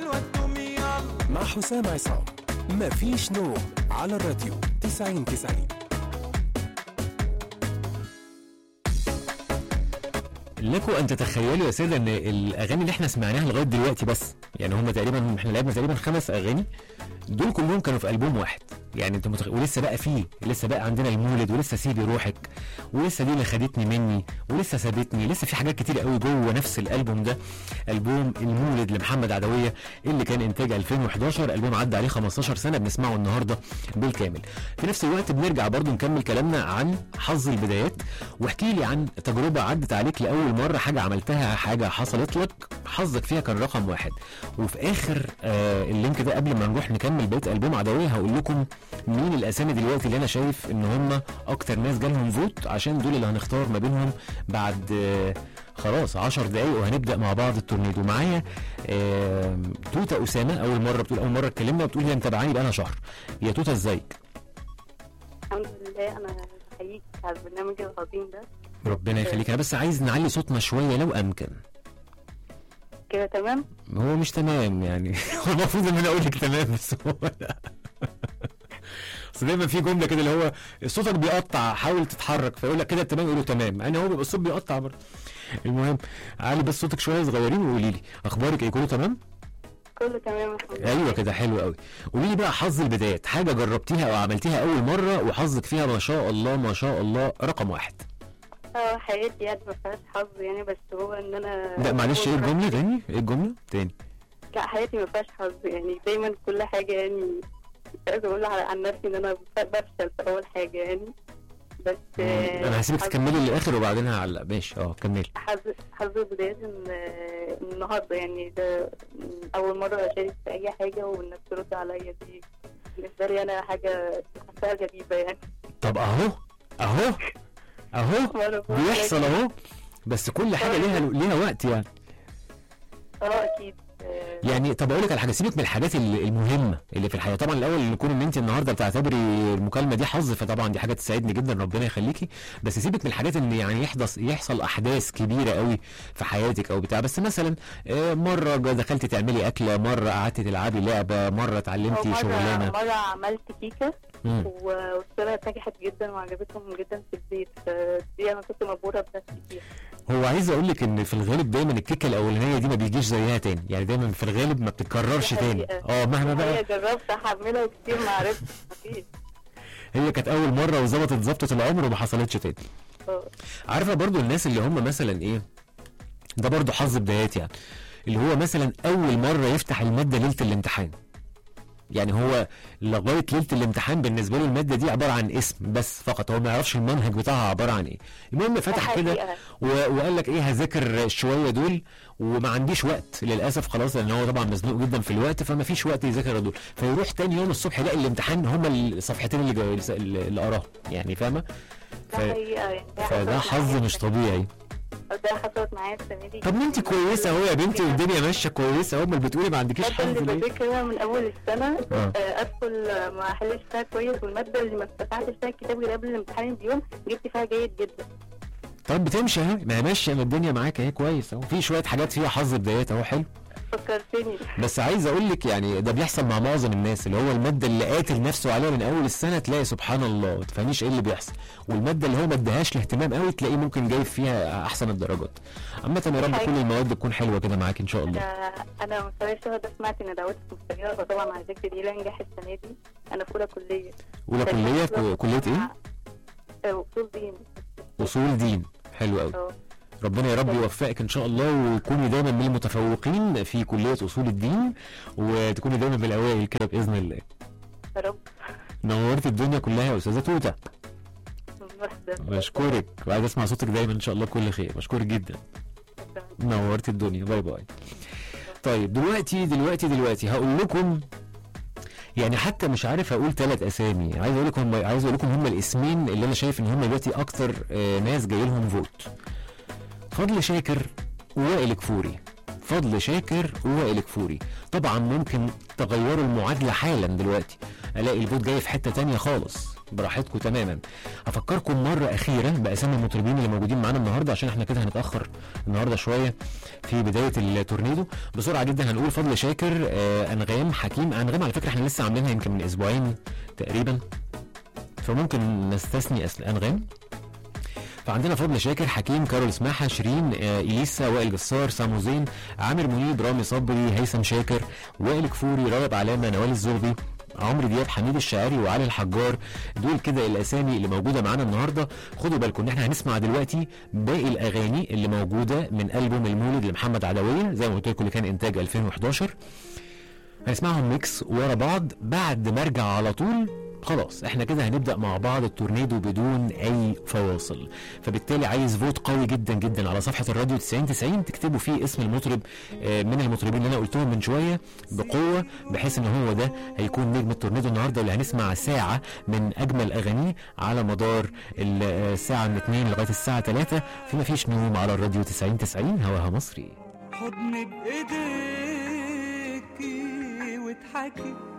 والدوم يلا مع حسام عصام مفيش نوم على الراديو 90 90 لكم ان تتخيلوا يا ساده ان الاغاني اللي احنا سمعناها لغايه دلوقتي بس يعني هم تقريبا احنا لعبنا تقريبا خمس اغاني دول كلهم كانوا في البوم واحد يعني انت متخ... ولسه بقى فيه لسه بقى عندنا المولد ولسه سيبي روحك ولسه دي اللي خدتني مني ولسه سابتني لسه في حاجات كتير قوي جوه نفس الالبوم ده البوم المولد لمحمد عدويه اللي كان انتاج 2011 البوم عدى عليه 15 سنه بنسمعه النهارده بالكامل في نفس الوقت بنرجع برضو نكمل كلامنا عن حظ البدايات واحكي لي عن تجربه عدت عليك لاول مره حاجه عملتها حاجه حصلت لك حظك فيها كان رقم واحد وفي اخر آه اللينك ده قبل ما نروح نكمل بقيه البوم عدويه هقول لكم مين الاسامي دلوقتي اللي انا شايف ان هم اكتر ناس جالهم فوت عشان دول اللي هنختار ما بينهم بعد آه خلاص 10 دقايق وهنبدا مع بعض التورنيدو معايا آه توته اسامه اول مره بتقول اول مره اتكلمنا وبتقول هي متابعاني بقالها شهر يا توته ازيك الحمد لله انا بحييك على البرنامج العظيم ده ربنا يخليك انا بس عايز نعلي صوتنا شويه لو امكن كده تمام هو مش تمام يعني هو المفروض ان انا اقول لك تمام بس هو لا بس دايما في جمله كده اللي هو صوتك بيقطع حاول تتحرك فيقول لك كده تمام يقول له تمام انا هو بيبقى الصوت بيقطع برضه المهم علي بس صوتك شويه صغيرين وقولي لي اخبارك ايه كله تمام كله تمام الحمد لله ايوه كده حلو قوي قولي لي بقى حظ البدايات حاجه جربتيها او عملتيها اول مره وحظك فيها ما شاء الله ما شاء الله رقم واحد اه حياتي يعني ما فيهاش حظ يعني بس هو ان انا لا معلش ايه أول مرة- الجمله تاني ايه الجمله تاني لا حياتي ما فيهاش حظ يعني دايما كل حاجه يعني مش عايزه اقول على- عن نفسي ان انا بفشل في اول حاجه يعني بس آه، انا هسيبك حظ- تكملي للاخر وبعدين هعلق ماشي اه كملي حظ حظ البدايات ان آه، النهارده يعني ده اول مره اشارك في اي حاجه والناس ترد عليا دي بالنسبه لي انا حاجه حاساها غريبه يعني طب اهو اهو اهو وأنا بقول بيحصل لك- اهو بس كل حاجه ليها ليها وقت يعني اه اكيد آه، يعني طب اقول لك على حاجه سيبك من الحاجات ال- المهمه اللي في الحياه طبعا الاول نكون ان انت النهارده بتعتبري المكالمه دي حظ فطبعا دي حاجه تسعدني جدا ربنا يخليكي بس سيبك من الحاجات ان يعني يحدث يحصل احداث كبيره قوي في حياتك او بتاع بس مثلا آه، مره دخلتي تعملي اكله مره قعدتي تلعبي لعبه مره أو اتعلمتي مرة شغلانه مرة عملت كيكة مم. و- وطلعت نجحت جدا وعجبتهم جدا في البيت فدي أنا كنت مبهورة بنفسي فيها هو عايز اقول لك ان في الغالب دايما الكيكه الاولانيه دي ما بيجيش زيها تاني يعني دايما في الغالب ما بتتكررش دي تاني حقيقة. اه مهما بقى هي جربت أحملها كتير ما عرفتش مفيش هي كانت اول مره وظبطت ظبطه العمر وما حصلتش تاني اه عارفه برضو الناس اللي هم مثلا ايه ده برضو حظ بدايات يعني اللي هو مثلا اول مره يفتح الماده ليله الامتحان يعني هو لغايه ليله الامتحان بالنسبه له الماده دي عباره عن اسم بس فقط هو ما يعرفش المنهج بتاعها عباره عن ايه المهم فتح كده حقيقة. و- وقال لك ايه هذاكر شويه دول وما عنديش وقت للاسف خلاص لان هو طبعا مزنوق جدا في الوقت فما فيش وقت يذاكر دول فيروح تاني يوم الصبح يلاقي الامتحان هما الصفحتين اللي جاي- اللي قراهم يعني فاهمه ده حقيقة يعني ده فده حصلت حظ معايا مش السنة طبيعي دي. ده حصلت معايا السنة دي طب ما انت كويسه اهو يا بنتي والدنيا ماشيه كويسه اهو ما بتقولي ما عندكيش المادة حظ اللي ليه بذاكرها من أول السنة آه. آه، أدخل آه، ما أحلش فيها كويس والمادة اللي ما فتحتش فيها الكتاب غير قبل الامتحان بيوم جبت فيها جيد جدا طب بتمشي اهي ما هي ماشيه ما الدنيا معاك اهي كويس اهو في شويه حاجات فيها حظ بدايات اهو حلو فكرتني بس عايز اقول لك يعني ده بيحصل مع معظم الناس اللي هو الماده اللي قاتل نفسه عليها من اول السنه تلاقي سبحان الله ما تفهميش ايه اللي بيحصل والماده اللي هو ما اداهاش الاهتمام قوي تلاقيه ممكن جايب فيها احسن الدرجات عامه يا رب كل المواد تكون حلوه كده معاك ان شاء الله انا انا مستوى الشهر ده سمعت ان دعوتك مستجابه فطبعا على ذكر دي لا انجح السنه دي انا في اولى كليه اولى كليه كو- كليه ايه آه، اصول دين اصول دين حلو قوي اه ربنا يا رب يوفقك ان شاء الله وتكوني دايما من المتفوقين في كليه اصول الدين وتكوني دايما من الاوائل كده باذن الله يا رب نورت الدنيا كلها يا استاذه توته واحده بشكرك وعايز اسمع صوتك دايما ان شاء الله كل خير بشكرك جدا نورت الدنيا باي باي طيب دلوقتي دلوقتي دلوقتي هقول لكم يعني حتى مش عارف اقول ثلاث اسامي عايز اقول لكم عايز اقول لكم هم الاسمين اللي انا شايف ان هم دلوقتي اكتر آه، ناس جاي لهم فوت فضل شاكر ووائل كفوري فضل شاكر ووائل كفوري طبعا ممكن تغيروا المعادله حالا دلوقتي الاقي الفوت جاي في حته تانية خالص براحتكم تماما هفكركم مره اخيره باسامي المطربين اللي موجودين معانا النهارده عشان احنا كده هنتاخر النهارده شويه في بدايه التورنيدو بسرعه جدا هنقول فضل شاكر آه انغام حكيم انغام على فكره احنا لسه عاملينها يمكن من اسبوعين تقريبا فممكن نستثني أس- انغام فعندنا فضل شاكر حكيم كارول سماحه شيرين آه، اليسا وائل جسار سامو زين عامر منيب رامي صبري هيثم شاكر وائل كفوري رغب علامه نوال الزغبي عمرو دياب حميد الشاعري وعلي الحجار دول كده الاسامي اللي موجوده معانا النهارده خدوا بالكم ان احنا هنسمع دلوقتي باقي الاغاني اللي موجوده من البوم المولد لمحمد عدويه زي ما قلت لكم اللي كان انتاج 2011 هنسمعهم ميكس ورا بعض بعد ما ارجع على طول خلاص احنا كده هنبدا مع بعض التورنيدو بدون اي فواصل فبالتالي عايز فوت قوي جدا جدا على صفحه الراديو 90 90 تكتبوا فيه اسم المطرب آه، من المطربين اللي انا قلتهم من شويه بقوه بحيث ان هو ده هيكون نجم التورنيدو النهارده اللي هنسمع ساعه من اجمل اغانيه على مدار ال- آه، الساعه من 2 لغايه الساعه 3 في مفيش نوم على الراديو 90 90 هواها مصري حضن بايديكي واضحكي